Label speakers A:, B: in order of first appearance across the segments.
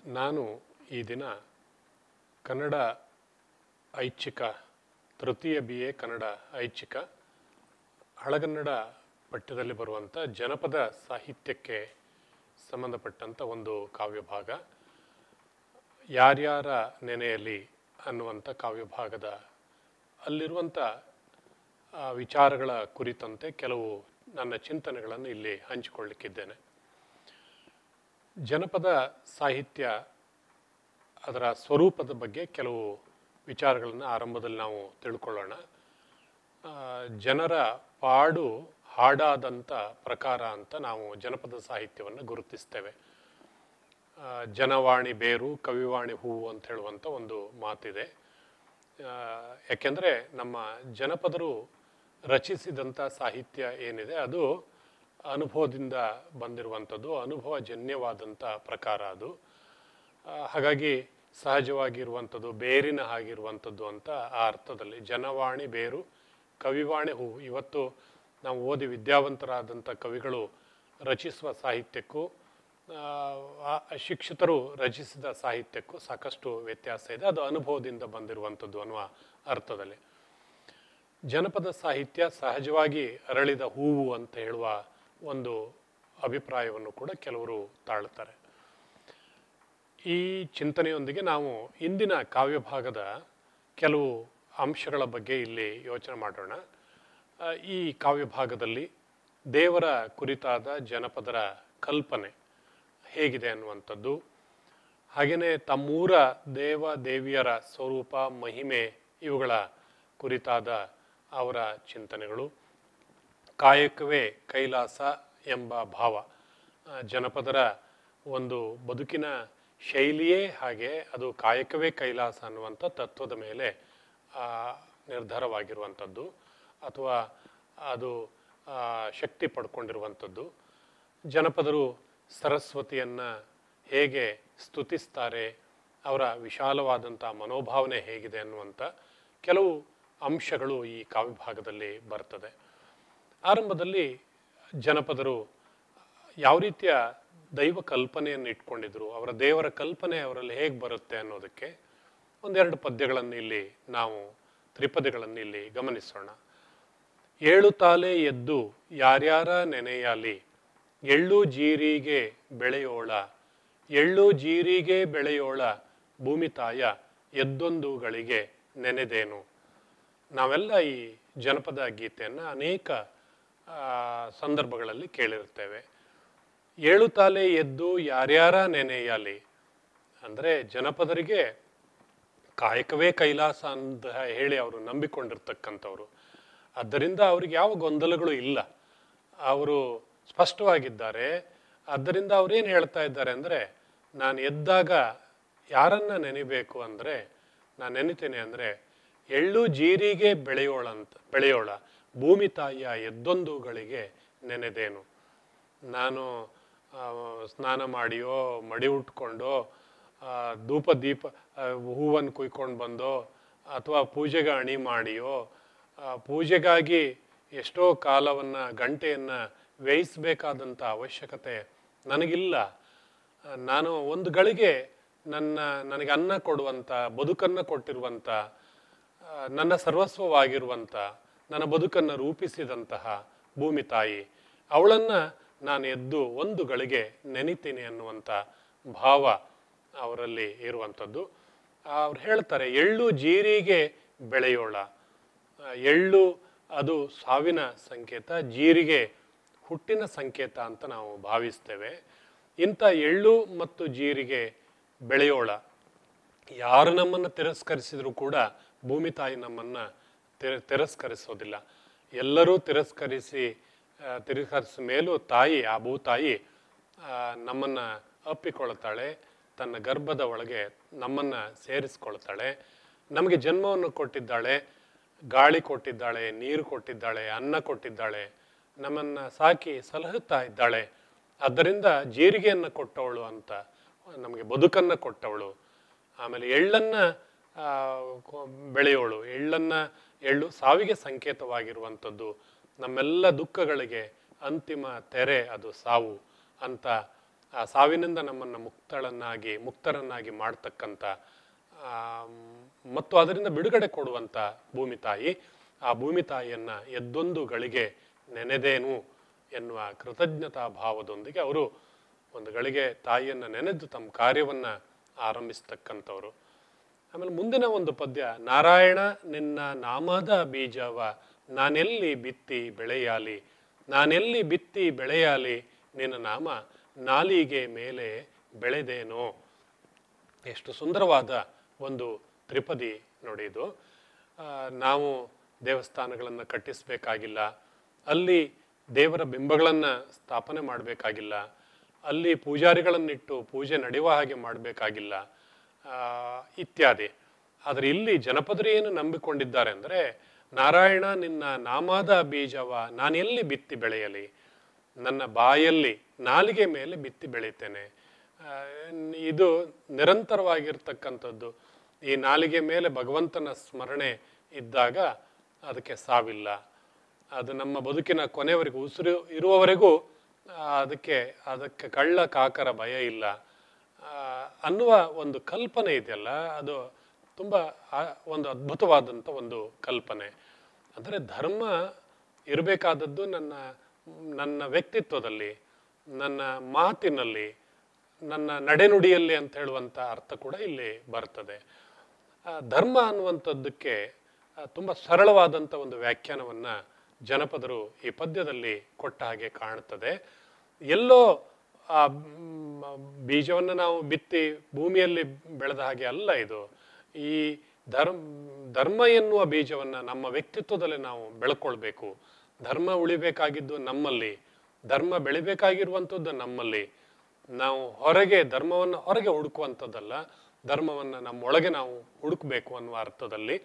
A: ನಾನು ಈ ದಿನ ಕನ್ನಡ ಐಚ್ಛಿಕ ತೃತೀಯ ಬಿ ಎ ಕನ್ನಡ ಐಚ್ಛಿಕ ಹಳಗನ್ನಡ ಪಠ್ಯದಲ್ಲಿ ಬರುವಂಥ ಜನಪದ ಸಾಹಿತ್ಯಕ್ಕೆ ಸಂಬಂಧಪಟ್ಟಂಥ ಒಂದು ಕಾವ್ಯಭಾಗ ಯಾರ್ಯಾರ ನೆನೆಯಲ್ಲಿ ಅನ್ನುವಂಥ ಕಾವ್ಯಭಾಗದ ಅಲ್ಲಿರುವಂಥ ಆ, ವಿಚಾರಗಳ ಕುರಿತಂತೆ ಕೆಲವು ನನ್ನ ಚಿಂತನೆಗಳನ್ನು ಇಲ್ಲಿ ಹಂಚಿಕೊಳ್ಳಿಕ್ಕಿದ್ದೇನೆ ಜನಪದ ಸಾಹಿತ್ಯ ಅದರ ಸ್ವರೂಪದ ಬಗ್ಗೆ ಕೆಲವು ವಿಚಾರಗಳನ್ನು ಆರಂಭದಲ್ಲಿ ನಾವು ತಿಳ್ಕೊಳ್ಳೋಣ ಆ, ಜನರ ಪಾಡು ಹಾಡಾದಂಥ ಪ್ರಕಾರ ಅಂತ ನಾವು ಜನಪದ ಸಾಹಿತ್ಯವನ್ನು ಗುರುತಿಸ್ತೇವೆ ಆ, ಜನವಾಣಿ ಬೇರು ಕವಿವಾಣಿ ಹೂವು ಅಂತ ಹೇಳುವಂಥ ಒಂದು ಮಾತಿದೆ ಆ, ಯಾಕೆಂದರೆ ನಮ್ಮ ಜನಪದರು ರಚಿಸಿದಂಥ ಸಾಹಿತ್ಯ ಏನಿದೆ ಅದು ಅನುಭವದಿಂದ ಬಂದಿರುವಂಥದ್ದು ಅನುಭವಜನ್ಯವಾದಂಥ ಪ್ರಕಾರ ಅದು ಆ, ಹಾಗಾಗಿ ಸಹಜವಾಗಿರುವಂಥದ್ದು ಬೇರಿನ ಹಾಗಿರುವಂಥದ್ದು ಅಂತ ಆ ಅರ್ಥದಲ್ಲಿ ಜನವಾಣಿ ಬೇರು ಕವಿವಾಣಿ ಹೂವು ಇವತ್ತು ನಾವು ಓದಿ ವಿದ್ಯಾವಂತರಾದಂಥ ಕವಿಗಳು ರಚಿಸುವ ಸಾಹಿತ್ಯಕ್ಕೂ ಆ, ಆ- ಶಿಕ್ಷಿತರು ರಚಿಸಿದ ಸಾಹಿತ್ಯಕ್ಕೂ ಸಾಕಷ್ಟು ವ್ಯತ್ಯಾಸ ಇದೆ ಅದು ಅನುಭವದಿಂದ ಬಂದಿರುವಂಥದ್ದು ಅನ್ನುವ ಅರ್ಥದಲ್ಲಿ ಜನಪದ ಸಾಹಿತ್ಯ ಸಹಜವಾಗಿ ಅರಳಿದ ಹೂವು ಅಂತ ಹೇಳುವ ಒಂದು ಅಭಿಪ್ರಾಯವನ್ನು ಕೂಡ ಕೆಲವರು ತಾಳ್ತಾರೆ ಈ ಚಿಂತನೆಯೊಂದಿಗೆ ನಾವು ಇಂದಿನ ಕಾವ್ಯಭಾಗದ ಕೆಲವು ಅಂಶಗಳ ಬಗ್ಗೆ ಇಲ್ಲಿ ಯೋಚನೆ ಮಾಡೋಣ ಆ, ಈ ಕಾವ್ಯಭಾಗದಲ್ಲಿ ದೇವರ ಕುರಿತಾದ ಜನಪದರ ಕಲ್ಪನೆ ಹೇಗಿದೆ ಅನ್ನುವಂಥದ್ದು ಹಾಗೆಯೇ ತಮ್ಮೂರ ದೇವ ದೇವಿಯರ ಸ್ವರೂಪ ಮಹಿಮೆ ಇವುಗಳ ಕುರಿತಾದ ಅವರ ಚಿಂತನೆಗಳು ಕಾಯಕವೇ ಕೈಲಾಸ ಎಂಬ ಭಾವ ಆ, ಜನಪದರ ಒಂದು ಬದುಕಿನ ಶೈಲಿಯೇ ಹಾಗೆ ಅದು ಕಾಯಕವೇ ಕೈಲಾಸ ಅನ್ನುವಂಥ ತತ್ವದ ಮೇಲೆ ಆ, ನಿರ್ಧಾರವಾಗಿರುವಂಥದ್ದು ಅಥವಾ ಅದು ಆ, ಶಕ್ತಿ ಪಡ್ಕೊಂಡಿರುವಂಥದ್ದು ಜನಪದರು ಸರಸ್ವತಿಯನ್ನು ಹೇಗೆ ಸ್ತುತಿಸ್ತಾರೆ ಅವರ ವಿಶಾಲವಾದಂಥ ಮನೋಭಾವನೆ ಹೇಗಿದೆ ಅನ್ನುವಂಥ ಕೆಲವು ಅಂಶಗಳು ಈ ಕಾವ್ಯಭಾಗದಲ್ಲಿ ಬರ್ತದೆ ಆರಂಭದಲ್ಲಿ ಜನಪದರು ಯಾವ ರೀತಿಯ ದೈವ ಕಲ್ಪನೆಯನ್ನು ಇಟ್ಕೊಂಡಿದ್ರು ಅವರ ದೇವರ ಕಲ್ಪನೆ ಅವರಲ್ಲಿ ಹೇಗೆ ಬರುತ್ತೆ ಅನ್ನೋದಕ್ಕೆ ಒಂದೆರಡು ಪದ್ಯಗಳನ್ನು ಇಲ್ಲಿ ನಾವು ತ್ರಿಪದಿಗಳನ್ನು ಇಲ್ಲಿ ಗಮನಿಸೋಣ ಏಳು ತಾಲೆ ಎದ್ದು ಯಾರ್ಯಾರ ನೆನೆಯಲಿ ಎಳ್ಳು ಜೀರಿಗೆ ಬೆಳೆಯೋಳ ಎಳ್ಳು ಜೀರಿಗೆ ಬೆಳೆಯೋಳ ಭೂಮಿ ತಾಯ ಎದ್ದೊಂದುಗಳಿಗೆ ನೆನೆದೇನು ನಾವೆಲ್ಲ ಈ ಜನಪದ ಗೀತೆಯನ್ನು ಅನೇಕ ಆ, ಸಂದರ್ಭಗಳಲ್ಲಿ ಕೇಳಿರ್ತೇವೆ ಏಳು ತಾಲೆ ಎದ್ದು ಯಾರ್ಯಾರ ನೆನೆಯಲಿ ಅಂದರೆ ಜನಪದರಿಗೆ ಕಾಯಕವೇ ಕೈಲಾಸ ಅಂತ ಹೇಳಿ ಅವರು ನಂಬಿಕೊಂಡಿರ್ತಕ್ಕಂಥವ್ರು ಆದ್ದರಿಂದ ಅವ್ರಿಗೆ ಯಾವ ಗೊಂದಲಗಳು ಇಲ್ಲ ಅವರು ಸ್ಪಷ್ಟವಾಗಿದ್ದಾರೆ ಆದ್ದರಿಂದ ಅವ್ರೇನು ಹೇಳ್ತಾ ಇದ್ದಾರೆ ಅಂದರೆ ನಾನು ಎದ್ದಾಗ ಯಾರನ್ನ ನೆನಿಬೇಕು ಅಂದರೆ ನಾನು ನೆನಿತೇನೆ ಅಂದರೆ ಎಳ್ಳು ಜೀರಿಗೆ ಬೆಳೆಯೋಳಂತ ಬೆಳೆಯೋಳ ಭೂಮಿ ತಾಯಿಯ ಎದ್ದೊಂದುಗಳಿಗೆ ನೆನೆದೇನು ನಾನು ಆ, ಸ್ನಾನ ಮಾಡಿಯೋ ಮಡಿ ಉಟ್ಕೊಂಡೋ ಆ, ಧೂಪ ದೀಪ ಹೂವನ್ನು ಕುಯ್ಕೊಂಡು ಬಂದೋ ಅಥವಾ ಪೂಜೆಗೆ ಅಣಿ ಮಾಡಿಯೋ ಆ, ಪೂಜೆಗಾಗಿ ಎಷ್ಟೋ ಕಾಲವನ್ನು ಗಂಟೆಯನ್ನು ವ್ಯಯಿಸಬೇಕಾದಂಥ ಅವಶ್ಯಕತೆ ನನಗಿಲ್ಲ ಆ, ನಾನು ಒಂದು ಗಳಿಗೆ ನನ್ನ ನನಗೆ ಅನ್ನ ಕೊಡುವಂಥ ಬದುಕನ್ನು ಕೊಟ್ಟಿರುವಂಥ ಆ, ನನ್ನ ಸರ್ವಸ್ವವಾಗಿರುವಂಥ ನನ್ನ ಬದುಕನ್ನು ರೂಪಿಸಿದಂತಹ ಭೂಮಿ ತಾಯಿ ಅವಳನ್ನು ನಾನು ಎದ್ದು ಒಂದು ಗಳಿಗೆ ನೆನಿತೀನಿ ಅನ್ನುವಂಥ ಭಾವ ಅವರಲ್ಲಿ ಇರುವಂಥದ್ದು ಅವ್ರು ಹೇಳ್ತಾರೆ ಎಳ್ಳು ಜೀರಿಗೆ ಬೆಳೆಯೋಳ ಆ, ಎಳ್ಳು ಅದು ಸಾವಿನ ಸಂಕೇತ ಜೀರಿಗೆ ಹುಟ್ಟಿನ ಸಂಕೇತ ಅಂತ ನಾವು ಭಾವಿಸ್ತೇವೆ ಇಂಥ ಎಳ್ಳು ಮತ್ತು ಜೀರಿಗೆ ಬೆಳೆಯೋಳ ಯಾರು ನಮ್ಮನ್ನು ತಿರಸ್ಕರಿಸಿದರೂ ಕೂಡ ಭೂಮಿ ತಾಯಿ ನಮ್ಮನ್ನು ತಿರ- ತಿರಸ್ಕರಿಸೋದಿಲ್ಲ ಎಲ್ಲರೂ ತಿರಸ್ಕರಿಸಿ ಆ, ತಿರಸ್ಕರಿಸಿದ ಮೇಲೂ ತಾಯಿ ಆ ಭೂತಾಯಿ ಆ, ನಮ್ಮನ್ನು ಅಪ್ಪಿಕೊಳ್ತಾಳೆ ತನ್ನ ಗರ್ಭದ ಒಳಗೆ ನಮ್ಮನ್ನು ಸೇರಿಸ್ಕೊಳ್ತಾಳೆ ನಮಗೆ ಜನ್ಮವನ್ನು ಕೊಟ್ಟಿದ್ದಾಳೆ ಗಾಳಿ ಕೊಟ್ಟಿದ್ದಾಳೆ ನೀರು ಕೊಟ್ಟಿದ್ದಾಳೆ ಅನ್ನ ಕೊಟ್ಟಿದ್ದಾಳೆ ನಮ್ಮನ್ನು ಸಾಕಿ ಸಲಹುತ್ತಾ ಇದ್ದಾಳೆ ಆದ್ದರಿಂದ ಜೀರಿಗೆಯನ್ನು ಕೊಟ್ಟವಳು ಅಂತ ನಮಗೆ ಬದುಕನ್ನು ಕೊಟ್ಟವಳು ಆಮೇಲೆ ಎಳ್ಳನ್ನು ಆ, ಕೊ- ಬೆಳೆಯೋಳು ಎಳ್ಳನ್ನು ಎಳ್ಳು ಸಾವಿಗೆ ಸಂಕೇತವಾಗಿರುವಂಥದ್ದು ನಮ್ಮೆಲ್ಲ ದುಃಖಗಳಿಗೆ ಅಂತಿಮ ತೆರೆ ಅದು ಸಾವು ಅಂತ ಆ ಸಾವಿನಿಂದ ನಮ್ಮನ್ನು ಮುಕ್ತಳನ್ನಾಗಿ ಮುಕ್ತರನ್ನಾಗಿ ಮಾಡ್ತಕ್ಕಂಥ ಆಮ್, ಮತ್ತು ಅದರಿಂದ ಬಿಡುಗಡೆ ಕೊಡುವಂಥ ಭೂಮಿ ತಾಯಿ ಆ ಭೂಮಿ ತಾಯಿಯನ್ನು ಎದ್ದೊಂದು ಗಳಿಗೆ ನೆನೆದೇನು ಎನ್ನುವ ಕೃತಜ್ಞತಾ ಭಾವದೊಂದಿಗೆ ಅವರು ಒಂದು ಗಳಿಗೆ ತಾಯಿಯನ್ನು ನೆನೆದು ತಮ್ಮ ಕಾರ್ಯವನ್ನು ಆರಂಭಿಸ್ತಕ್ಕಂಥವ್ರು ಆಮೇಲೆ ಮುಂದಿನ ಒಂದು ಪದ್ಯ ನಾರಾಯಣ ನಿನ್ನ ನಾಮದ ಬೀಜವ ನಾನೆಲ್ಲಿ ಬಿತ್ತಿ ಬೆಳೆಯಾಲಿ ನಾನೆಲ್ಲಿ ಬಿತ್ತಿ ಬೆಳೆಯಾಲಿ ನಿನ್ನ ನಾಮ ನಾಲಿಗೆ ಮೇಲೆ ಬೆಳೆದೇನೋ ಎಷ್ಟು ಸುಂದರವಾದ ಒಂದು ತ್ರಿಪದಿ ನೋಡಿ ಇದು ಆ, ನಾವು ದೇವಸ್ಥಾನಗಳನ್ನು ಕಟ್ಟಿಸಬೇಕಾಗಿಲ್ಲ ಅಲ್ಲಿ ದೇವರ ಬಿಂಬಗಳನ್ನು ಸ್ಥಾಪನೆ ಮಾಡಬೇಕಾಗಿಲ್ಲ ಅಲ್ಲಿ ಪೂಜಾರಿಗಳನ್ನಿಟ್ಟು ಪೂಜೆ ನಡೆಯುವ ಹಾಗೆ ಮಾಡಬೇಕಾಗಿಲ್ಲ ಇತ್ಯಾದಿ ಆದರೆ ಇಲ್ಲಿ ಜನಪದರು ಏನು ನಂಬಿಕೊಂಡಿದ್ದಾರೆ ಅಂದರೆ ನಾರಾಯಣ ನಿನ್ನ ನಾಮದ ಬೀಜವ ನಾನೆಲ್ಲಿ ಬಿತ್ತಿ ಬೆಳೆಯಲಿ ನನ್ನ ಬಾಯಲ್ಲಿ ನಾಲಿಗೆ ಮೇಲೆ ಬಿತ್ತಿ ಬೆಳೀತೇನೆ ಆ, ಇದು ನಿರಂತರವಾಗಿರ್ತಕ್ಕಂಥದ್ದು ಈ ನಾಲಿಗೆ ಮೇಲೆ ಭಗವಂತನ ಸ್ಮರಣೆ ಇದ್ದಾಗ ಅದಕ್ಕೆ ಸಾವಿಲ್ಲ ಅದು ನಮ್ಮ ಬದುಕಿನ ಕೊನೆವರೆಗೂ ಉಸಿರು ಇರುವವರೆಗೂ ಆ, ಅದಕ್ಕೆ ಅದಕ್ಕೆ ಕಳ್ಳ ಕಾಕರ ಭಯ ಇಲ್ಲ ಆ, ಅನ್ನುವ ಒಂದು ಕಲ್ಪನೆ ಇದೆಯಲ್ಲ ಅದು ತುಂಬ ಆ- ಒಂದು ಅದ್ಭುತವಾದಂಥ ಒಂದು ಕಲ್ಪನೆ ಅಂದರೆ ಧರ್ಮ ಇರಬೇಕಾದದ್ದು ನನ್ನ ನನ್ನ ವ್ಯಕ್ತಿತ್ವದಲ್ಲಿ ನನ್ನ ಮಾತಿನಲ್ಲಿ ನನ್ನ ನಡೆನುಡಿಯಲ್ಲಿ ಅಂತ ಹೇಳುವಂಥ ಅರ್ಥ ಕೂಡ ಇಲ್ಲಿ ಬರ್ತದೆ ಆ, ಧರ್ಮ ಅನ್ನುವಂಥದ್ದಕ್ಕೆ ಆ, ತುಂಬ ಸರಳವಾದಂಥ ಒಂದು ವ್ಯಾಖ್ಯಾನವನ್ನು ಜನಪದರು ಈ ಪದ್ಯದಲ್ಲಿ ಕೊಟ್ಟ ಹಾಗೆ ಕಾಣುತ್ತದೆ ಎಲ್ಲೋ ಆ ಮ್, ಬೀಜವನ್ನು ನಾವು ಬಿತ್ತಿ ಭೂಮಿಯಲ್ಲಿ ಬೆಳೆದ ಹಾಗೆ ಅಲ್ಲ ಇದು ಈ ಧರ್ಮ ಧರ್ಮ ಎನ್ನುವ ಬೀಜವನ್ನು ನಮ್ಮ ವ್ಯಕ್ತಿತ್ವದಲ್ಲಿ ನಾವು ಬೆಳ್ಕೊಳ್ಬೇಕು ಧರ್ಮ ಉಳಿಬೇಕಾಗಿದ್ದು ನಮ್ಮಲ್ಲಿ ಧರ್ಮ ಬೆಳಿಬೇಕಾಗಿರುವಂಥದ್ದು ನಮ್ಮಲ್ಲಿ ನಾವು ಹೊರಗೆ ಧರ್ಮವನ್ನು ಹೊರಗೆ ಹುಡುಕುವಂಥದ್ದಲ್ಲ ಧರ್ಮವನ್ನು ನಮ್ಮೊಳಗೆ ನಾವು ಹುಡುಕಬೇಕು ಅನ್ನುವ ಅರ್ಥದಲ್ಲಿ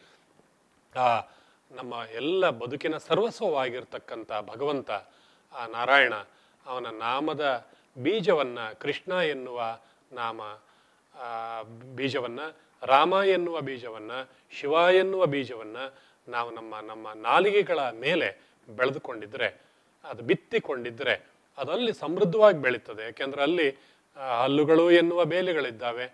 A: ಆ ನಮ್ಮ ಎಲ್ಲ ಬದುಕಿನ ಸರ್ವಸ್ವವಾಗಿರ್ತಕ್ಕಂಥ ಭಗವಂತ ಆ ನಾರಾಯಣ ಅವನ ನಾಮದ ಬೀಜವನ್ನ ಕೃಷ್ಣ ಎನ್ನುವ ನಾಮ ಆ, ಬೀಜವನ್ನ ರಾಮ ಎನ್ನುವ ಬೀಜವನ್ನ ಶಿವ ಎನ್ನುವ ಬೀಜವನ್ನ ನಾವು ನಮ್ಮ ನಮ್ಮ ನಾಲಿಗೆಗಳ ಮೇಲೆ ಬೆಳೆದುಕೊಂಡಿದ್ರೆ ಅದು ಬಿತ್ತಿಕೊಂಡಿದ್ರೆ ಅದಲ್ಲಿ ಸಮೃದ್ಧವಾಗಿ ಬೆಳೀತದೆ ಯಾಕೆಂದ್ರೆ ಅಲ್ಲಿ ಆ, ಹಲ್ಲುಗಳು ಎನ್ನುವ ಬೇಲಿಗಳಿದ್ದಾವೆ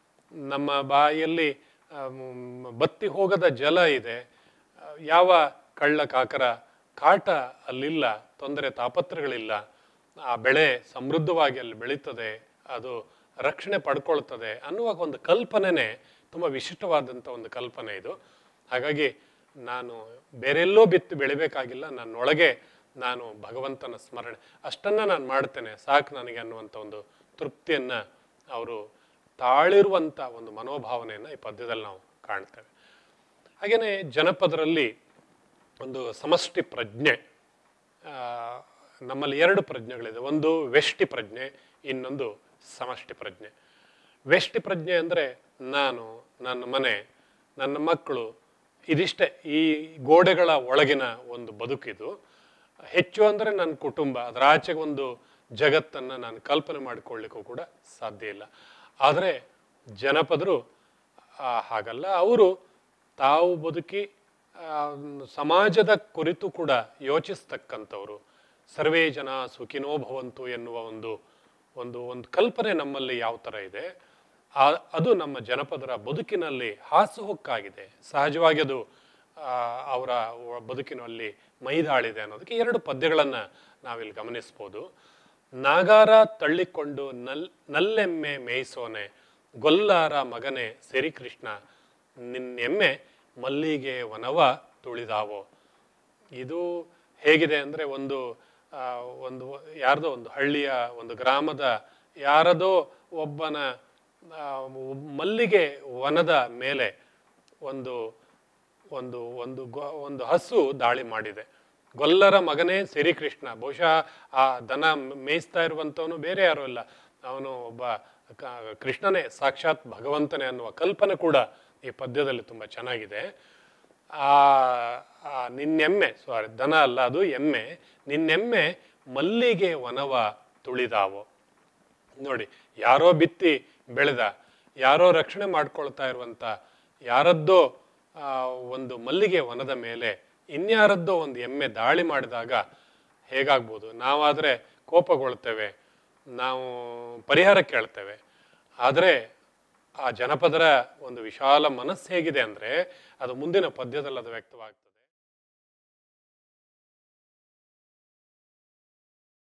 A: ನಮ್ಮ ಬಾಯಿಯಲ್ಲಿ ಆ, ಮ್, ಬತ್ತಿ ಹೋಗದ ಜಲ ಇದೆ ಆ, ಯಾವ ಕಳ್ಳ ಕಾಕರ ಕಾಟ ಅಲ್ಲಿಲ್ಲ ತೊಂದರೆ ತಾಪತ್ರಗಳಿಲ್ಲ ಆ ಬೆಳೆ ಸಮೃದ್ಧವಾಗಿ ಅಲ್ಲಿ ಬೆಳೀತದೆ ಅದು ರಕ್ಷಣೆ ಪಡ್ಕೊಳ್ತದೆ ಅನ್ನುವ ಒಂದು ಕಲ್ಪನೆನೇ ತುಂಬ ವಿಶಿಷ್ಟವಾದಂಥ ಒಂದು ಕಲ್ಪನೆ ಇದು ಹಾಗಾಗಿ ನಾನು ಬೇರೆಲ್ಲೋ ಬಿತ್ತು ಬೆಳಿಬೇಕಾಗಿಲ್ಲ ನನ್ನೊಳಗೆ ನಾನು ಭಗವಂತನ ಸ್ಮರಣೆ ಅಷ್ಟನ್ನ ನಾನು ಮಾಡ್ತೇನೆ ಸಾಕು ನನಗೆ ಅನ್ನುವಂಥ ಒಂದು ತೃಪ್ತಿಯನ್ನ ಅವರು ತಾಳಿರುವಂಥ ಒಂದು ಮನೋಭಾವನೆಯನ್ನು ಈ ಪದ್ಯದಲ್ಲಿ ನಾವು ಕಾಣ್ತೇವೆ ಹಾಗೆಯೇ ಜನಪದರಲ್ಲಿ ಒಂದು ಸಮಷ್ಟಿ ಪ್ರಜ್ಞೆ ಆ, ನಮ್ಮಲ್ಲಿ ಎರಡು ಪ್ರಜ್ಞೆಗಳಿದೆ ಒಂದು ವ್ಯಷ್ಟಿ ಪ್ರಜ್ಞೆ ಇನ್ನೊಂದು ಸಮಷ್ಟಿ ಪ್ರಜ್ಞೆ ವ್ಯಷ್ಟಿ ಪ್ರಜ್ಞೆ ಅಂದರೆ ನಾನು ನನ್ನ ಮನೆ ನನ್ನ ಮಕ್ಕಳು ಇದಿಷ್ಟೇ ಈ ಗೋಡೆಗಳ ಒಳಗಿನ ಒಂದು ಬದುಕಿದು ಹೆಚ್ಚು ಅಂದರೆ ನನ್ನ ಕುಟುಂಬ ಅದರ ಆಚೆಗೆ ಒಂದು ಜಗತ್ತನ್ನು ನಾನು ಕಲ್ಪನೆ ಮಾಡಿಕೊಳ್ಳಿಕ್ಕೂ ಕೂಡ ಸಾಧ್ಯ ಇಲ್ಲ ಆದರೆ ಜನಪದರು ಆ, ಹಾಗಲ್ಲ ಅವರು ತಾವು ಬದುಕಿ ಆ, ಸಮಾಜದ ಕುರಿತು ಕೂಡ ಯೋಚಿಸ್ತಕ್ಕಂಥವ್ರು ಸರ್ವೇ ಜನ ಸುಖಿನೋ ಭವಂತು ಎನ್ನುವ ಒಂದು ಒಂದು ಒಂದು ಕಲ್ಪನೆ ನಮ್ಮಲ್ಲಿ ಯಾವ ಥರ ಇದೆ ಆ ಅದು ನಮ್ಮ ಜನಪದರ ಬದುಕಿನಲ್ಲಿ ಹಾಸುಹೊಕ್ಕಾಗಿದೆ ಸಹಜವಾಗಿ ಅದು ಆ, ಅವರ ಬದುಕಿನಲ್ಲಿ ಮೈದಾಳಿದೆ ಅನ್ನೋದಕ್ಕೆ ಎರಡು ಪದ್ಯಗಳನ್ನು ನಾವಿಲ್ಲಿ ಗಮನಿಸ್ಬೋದು ನಾಗಾರ ತಳ್ಳಿಕೊಂಡು ನಲ್ ನಲ್ಲೆಮ್ಮೆ ಮೇಯಿಸೋನೆ ಗೊಲ್ಲಾರ ಮಗನೆ ಸಿರಿಕೃಷ್ಣ ನಿನ್ನೆಮ್ಮೆ ಮಲ್ಲಿಗೆ ವನವ ತುಳಿದಾವೋ ಇದು ಹೇಗಿದೆ ಅಂದರೆ ಒಂದು ಆ, ಒಂದು ಯಾರ್ದೋ ಒಂದು ಹಳ್ಳಿಯ ಒಂದು ಗ್ರಾಮದ ಯಾರದೋ ಒಬ್ಬನ ಆ, ಮಲ್ಲಿಗೆ ವನದ ಮೇಲೆ ಒಂದು ಒಂದು ಒಂದು ಗೊ- ಒಂದು ಹಸು ದಾಳಿ ಮಾಡಿದೆ ಗೊಲ್ಲರ ಮಗನೇ ಸಿರಿಕೃಷ್ಣ ಬಹುಶಃ ಆ ದನ ಮೇಯಿಸ್ತಾ ಇರುವಂಥವನು ಬೇರೆ ಯಾರೂ ಇಲ್ಲ ಅವನು ಒಬ್ಬ ಕ- ಕೃಷ್ಣನೇ ಸಾಕ್ಷಾತ್ ಭಗವಂತನೇ ಅನ್ನುವ ಕಲ್ಪನೆ ಕೂಡ ಈ ಪದ್ಯದಲ್ಲಿ ತುಂಬ ಚೆನ್ನಾಗಿದೆ ಆ ಆ ನಿನ್ನೆಮ್ಮೆ ಸಾರಿ ದನ ಅಲ್ಲ ಅದು ಎಮ್ಮೆ ನಿನ್ನೆಮ್ಮೆ ಮಲ್ಲಿಗೆ ವನವ ತುಳಿದಾವೋ ನೋಡಿ ಯಾರೋ ಬಿತ್ತಿ ಬೆಳೆದ ಯಾರೋ ರಕ್ಷಣೆ ಮಾಡ್ಕೊಳ್ತಾ ಇರುವಂತ ಯಾರದ್ದೋ ಆ, ಒಂದು ಮಲ್ಲಿಗೆ ವನದ ಮೇಲೆ ಇನ್ಯಾರದ್ದೋ ಒಂದು ಎಮ್ಮೆ ದಾಳಿ ಮಾಡಿದಾಗ ಹೇಗಾಗ್ಬೋದು ನಾವಾದರೆ ಕೋಪಗೊಳ್ತೇವೆ ನಾವು ಪರಿಹಾರ ಕೇಳ್ತೇವೆ ಆದರೆ ಆ ಜನಪದರ ಒಂದು ವಿಶಾಲ ಮನಸ್ಸು ಹೇಗಿದೆ ಅಂದರೆ ಅದು ಮುಂದಿನ ಪದ್ಯದಲ್ಲಿ ಅದು ವ್ಯಕ್ತವಾಗ್ತದೆ